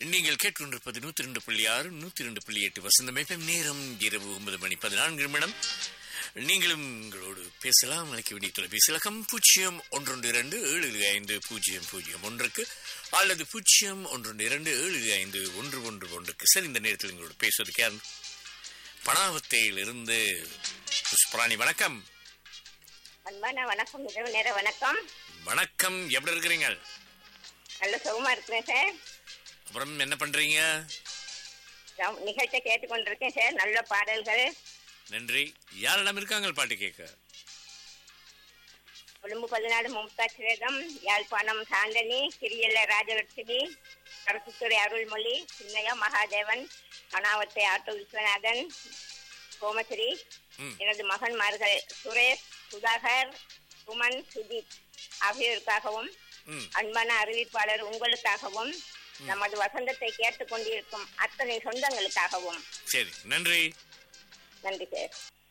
நீங்கள் கேட்டுக்கொண்டிருப்பது நூத்தி ரெண்டு புள்ளி ஆறு நூத்தி ரெண்டு புள்ளி எட்டு வசந்தம் FM நேரம் இரவு ஒன்பது மணி பதினான்கு நிமிடம் நீங்களும் உங்களோடு பேசலாம் அழைக்க வேண்டிய தொலைபேசி இலக்கம் பூஜ்ஜியம் ஒன்றொன்று இரண்டு ஏழு ஐந்து பூஜ்ஜியம் பூஜ்ஜியம் ஒன்றுக்கு அல்லது பூஜ்ஜியம் ஒன்றொன்று இரண்டு ஏழு ஐந்து ஒன்று ஒன்று ஒன்றுக்கு சரி இந்த நேரத்தில் உங்களோடு பேசுவதற்கு யார் பணாவத்தையிலிருந்து புஷ்பராணி வணக்கம் அன்பான வணக்கம் இரவு நேர வணக்கம் வணக்கம் எப்படி இருக்கிறீங்க நல்ல சுகமா இருக்கிறேன் சார் அப்புறம் என்ன பண்றீங்க நான் நிகழ்ச்சியை கேட்டுக்கொண்டிருக்கேன் சார் நல்ல பாடல்கள் நன்றி யாரிடம் இருக்காங்க பாட்டு கேட்க கொழும்பு பதினாலு மும்தாஜ் வேதம் யாழ்ப்பாணம் சாந்தனி கிரியல்ல ராஜலட்சுமி கரசுத்துறை அருள்மொழி சின்னையா மகாதேவன் அனாவத்தை ஆட்டோ விஸ்வநாதன் கோமஸ்ரீ ம். எனது மகன்மார்கள் சுரேஷ் சுதாகர் சுமன் சுதீப் ஆகியோருக்காகவும் ம் அன்பான அறிவிப்பாளர் உங்களுக்காகவும் நமது வசந்தத்தை கேட்டுக்கொண்டிருக்கும் அத்தனை சொந்தங்களுக்காகவும் சரி நன்றி நன்றி சார்